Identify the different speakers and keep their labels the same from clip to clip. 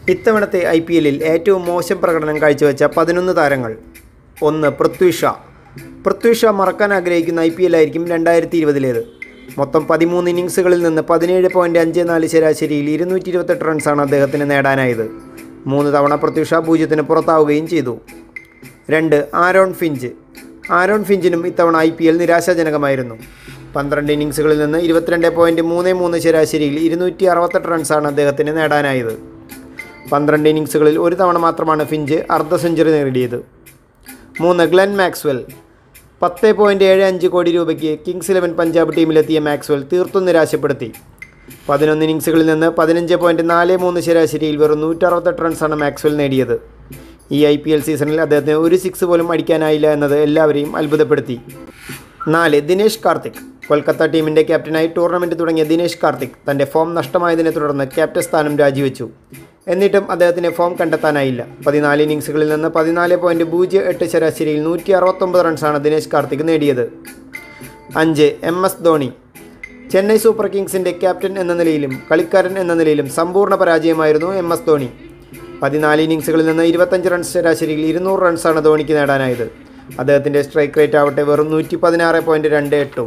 Speaker 1: ഇത്തവണത്തെ I P എല്ലിൽ ഏറ്റവും മോശം പ്രകടനം കാഴ്ചവെച്ച പതിനൊന്ന് താരങ്ങൾ ഒന്ന് പൃഥ്വി ഷാ പൃഥ്വി ഷാ മറക്കാൻ ആഗ്രഹിക്കുന്ന ഐ പി എൽ ആയിരിക്കും രണ്ടായിരത്തി ഇരുപതിലേത് മൊത്തം പതിമൂന്ന് ഇന്നിങ്സുകളിൽ നിന്ന് പതിനേഴ് പോയിൻറ്റ് അഞ്ച് നാല് ശരാശരിയിൽ ഇരുന്നൂറ്റി ഇരുപത്തെട്ട് റൺസാണ് അദ്ദേഹത്തിന് നേടാനായത് മൂന്ന് തവണ പൃഥ്വി ഷാ പൂജ്യത്തിന് പുറത്താവുകയും ചെയ്തു രണ്ട് ആരോൺ ഫിഞ്ച് ആരോൺ ഫിഞ്ചിനും ഇത്തവണ ഐ പി എൽ നിരാശാജനകമായിരുന്നു പന്ത്രണ്ട് ഇന്നിങ്സുകളിൽ നിന്ന് ഇരുപത്തിരണ്ട് പോയിൻറ്റ് മൂന്ന് മൂന്ന് ശരാശരിയിൽ ഇരുന്നൂറ്റി അറുപത്തെട്ട് റൺസാണ് അദ്ദേഹത്തിന് നേടാനായത് പന്ത്രണ്ട് ഇന്നിങ്സുകളിൽ ഒരു തവണ മാത്രമാണ് ഫിഞ്ച് അർദ്ധ സെഞ്ചുറി നേടിയത് മൂന്ന് ഗ്ലെൻ മാക്സ്വെൽ പത്ത് പോയിൻറ്റ് ഏഴ് അഞ്ച് കോടി രൂപയ്ക്ക് കിങ്സ് ഇലവൻ പഞ്ചാബ് ടീമിലെത്തിയ മാക്സ്വെൽ തീർത്തും നിരാശപ്പെടുത്തി പതിനൊന്ന് ഇന്നിങ്സുകളിൽ നിന്ന് പതിനഞ്ച് പോയിൻറ്റ് നാല് മൂന്ന് ശരാശരിയിൽ വെറും നൂറ്ററുപത്തെട്ട് റൺസാണ് മാക്സ്വെൽ നേടിയത് ഈ ഐ പി എൽ സീസണിൽ അദ്ദേഹത്തിന് ഒരു സിക്സ് പോലും അടിക്കാനായില്ല എന്നത് എല്ലാവരെയും അത്ഭുതപ്പെടുത്തി നാല് ദിനേഷ് കാർത്തിക് കൊൽക്കത്ത ടീമിൻ്റെ ക്യാപ്റ്റനായി ടൂർണമെൻറ്റ് തുടങ്ങിയ ദിനേഷ് കാർത്തിക് തൻ്റെ ഫോം നഷ്ടമായതിനെ തുടർന്ന് ക്യാപ്റ്റൻ സ്ഥാനം രാജിവെച്ചു എന്നിട്ടും അദ്ദേഹത്തിന് ഫോം കണ്ടെത്താനായില്ല പതിനാല് ഇന്നിങ്സുകളിൽ നിന്ന് പതിനാല് പോയിൻറ്റ് പൂജ്യം എട്ട് ശരാശരിയിൽ നൂറ്റി അറുപത്തൊമ്പത് റൺസാണ് ദിനേഷ് കാർത്തിക് നേടിയത് അഞ്ച് M S Dhoni Chennai Super കിങ്സിൻ്റെ ക്യാപ്റ്റൻ എന്ന നിലയിലും കളിക്കാരൻ എന്ന നിലയിലും സമ്പൂർണ്ണ പരാജയമായിരുന്നു എം എസ് ധോണി പതിനാല് ഇന്നിങ്സുകളിൽ നിന്ന് ഇരുപത്തഞ്ച് റൺസ് ശരാശരിയിൽ ഇരുന്നൂറ് റൺസാണ് ധോണിക്ക് നേടാനായത് അദ്ദേഹത്തിൻ്റെ സ്ട്രൈക്ക് റേറ്റ് ആവട്ടെ വെറും നൂറ്റി പതിനാറ് പോയിൻറ്റ് രണ്ട് എട്ടും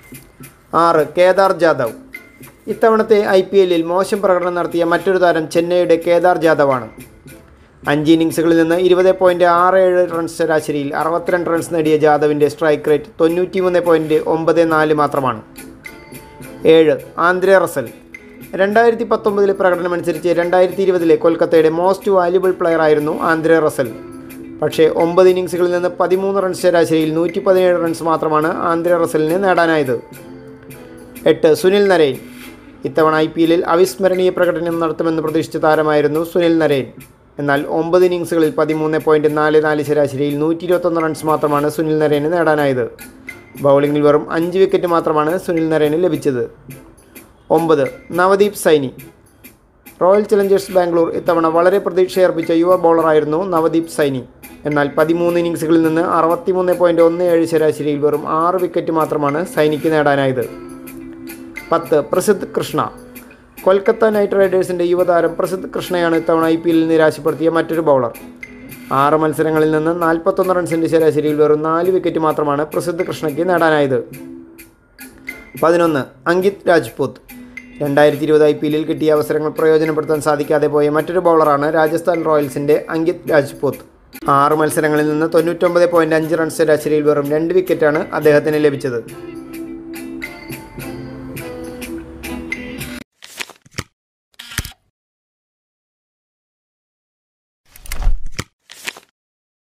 Speaker 1: ആറ് കേദാർ ജാദവ് ഇത്തവണത്തെ ഐ പി എല്ലിൽ മോശം പ്രകടനം നടത്തിയ മറ്റൊരു താരം ചെന്നൈയുടെ കേദാർ ജാദവാണ് അഞ്ച് ഇന്നിങ്സുകളിൽ നിന്ന് ഇരുപത് പോയിൻറ്റ് ആറ് ഏഴ് റൺസ് ശരാശരിയിൽ അറുപത്തിരണ്ട് റൺസ് നേടിയ ജാദവിൻ്റെ സ്ട്രൈക്ക് റേറ്റ് തൊണ്ണൂറ്റി മൂന്ന് പോയിൻറ്റ് ഒമ്പത് നാല് മാത്രമാണ് ഏഴ് ആന്ധ്ര റസൽ രണ്ടായിരത്തി പത്തൊമ്പതിലെ പ്രകടനമനുസരിച്ച് രണ്ടായിരത്തി ഇരുപതിലെ കൊൽക്കത്തയുടെ മോസ്റ്റ് വാല്യുബിൾ പ്ലെയർ ആയിരുന്നു ആന്ധ്ര റസൽ പക്ഷേ ഒമ്പത് ഇന്നിങ്സുകളിൽ നിന്ന് പതിമൂന്ന് റൺസ് ശരാശരിയിൽ നൂറ്റി പതിനേഴ് റൺസ് മാത്രമാണ് ആന്ധ്ര റസലിന് നേടാനായത് എട്ട് സുനിൽ നരേൻ ഇത്തവണ ഐ പി എല്ലിൽ അവിസ്മരണീയ പ്രകടനം നടത്തുമെന്ന് പ്രതീക്ഷിച്ച താരമായിരുന്നു സുനിൽ നരേൻ എന്നാൽ ഒമ്പത് ഇന്നിങ്സുകളിൽ പതിമൂന്ന് പോയിൻറ്റ് നാല് നാല് ശരാശരിയിൽ നൂറ്റി ഇരുപത്തൊന്ന് റൺസ് മാത്രമാണ് സുനിൽ നരേന് നേടാനായത് ബൗളിങ്ങിൽ വെറും അഞ്ച് വിക്കറ്റ് മാത്രമാണ് സുനിൽ നരേന് ലഭിച്ചത് ഒമ്പത് നവദീപ് സൈനി റോയൽ ചലഞ്ചേഴ്സ് ബാംഗ്ലൂർ ഇത്തവണ വളരെ പ്രതീക്ഷയർപ്പിച്ച യുവ ബൗളറായിരുന്നു നവദീപ് സൈനി എന്നാൽ പതിമൂന്ന് ഇന്നിങ്സുകളിൽ നിന്ന് അറുപത്തിമൂന്ന് പോയിൻറ്റ് ഒന്ന് ഏഴ് ശരാശരിയിൽ വെറും ആറ് വിക്കറ്റ് മാത്രമാണ് സൈനിക്ക് നേടാനായത് പത്ത് പ്രസിദ്ധ് കൃഷ്ണ കൊൽക്കത്ത നൈറ്റ് റൈഡേഴ്സിൻ്റെ യുവതാരം പ്രസിദ്ധ് കൃഷ്ണയാണ് ഇത്തവണ ഐ പി എല്ലിൽ നിരാശപ്പെടുത്തിയ മറ്റൊരു ബൗളർ ആറ് മത്സരങ്ങളിൽ നിന്ന് നാൽപ്പത്തൊന്ന് റൺസിൻ്റെ ശരാശരിയിൽ വെറും നാല് വിക്കറ്റ് മാത്രമാണ് പ്രസിദ്ധ് കൃഷ്ണയ്ക്ക് നേടാനായത് പതിനൊന്ന് അങ്കിത് രാജ്പൂത് രണ്ടായിരത്തി ഇരുപത് ഐ പി എല്ലിൽ കിട്ടിയ അവസരങ്ങൾ പ്രയോജനപ്പെടുത്താൻ സാധിക്കാതെ പോയ മറ്റൊരു ബൗളറാണ് രാജസ്ഥാൻ റോയൽസിൻ്റെ അങ്കിത് രാജ്പൂത് ആറ് മത്സരങ്ങളിൽ നിന്ന് തൊണ്ണൂറ്റൊമ്പത് പോയിൻറ്റ് അഞ്ച് റൺസ് ശരാശരിയിൽ വെറും രണ്ട് വിക്കറ്റാണ് അദ്ദേഹത്തിന് ലഭിച്ചത്